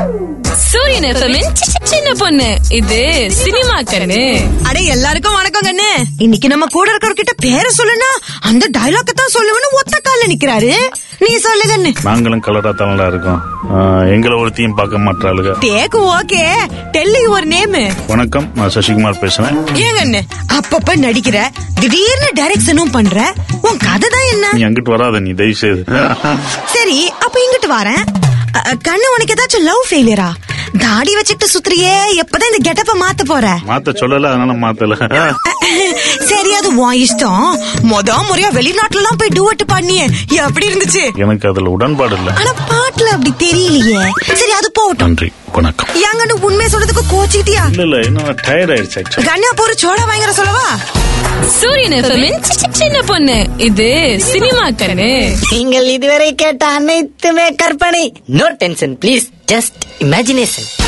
சூரியன் எஃப்எம்மின் சின்ன பொண்ணு இது சினிமா கண்ணு அடே எல்லாருக்கும் வணக்கம் கண்ணு இன்னைக்கு நம்ம கூட இருக்கிறவர்கிட்ட பேரை சொல்லுனா அந்த டைலாக் தான் சொல்லுவேன்னு ஒத்த கால்ல நிக்கிறாரு நீ சொல்லு கண்ணு நாங்களும் கலரா தமிழா இருக்கோம் ஆஹ், எங்களை ஒருத்தையும் பார்க்க மாட்டாளுங்க டேக்கு ஓகே டெல்லி ஒரு நேம் வணக்கம் நான் சசிகுமார் பேசுறேன் ஏன் கண்ணு அப்பப்ப நடிக்கிற திடீர்னு டைரக்ஷனும் பண்ற உன் கதை தான் என்ன நீ அங்கிட்டு வராத நீ தயவு செய்து சரி அப்ப இங்கிட்டு வரேன் அ, அ, கண்ணு உனக்கு ஏதாச்சும் லவ் ஃபெயிலியரா தாடி வச்சுட்டு சுத்துறியே எப்பதான் இந்த கெட்டப்ப மாத்த போற மாத்த சொல்லல அதனால மாத்தல சரி அது உன் இஷ்டம் மொத முறையா வெளிநாட்டுல எல்லாம் போய் டூவெட் பண்ணியே எப்படி இருந்துச்சு எனக்கு அதுல உடன்பாடு இல்ல ஆனா பாட்டுல அப்படி தெரியலையே சரி அது போகட்டும் நன்றி வணக்கம் எங்கன்னு உண்மையை சொல்றதுக்கு கோச்சிக்கிட்டியா இல்ல இல்ல என்ன டயர்ட் ஆயிடுச்சு ஆக்சுவலி கண்ணா போற சோடா வாங்குற சொல்லவா சூரியன் எஃப்எம்மின் சின்ன பொண்ணு இது சினிமா கண்ணு நீங்கள் இதுவரை கேட்ட அனைத்துமே கற்பனை no tension please just imagination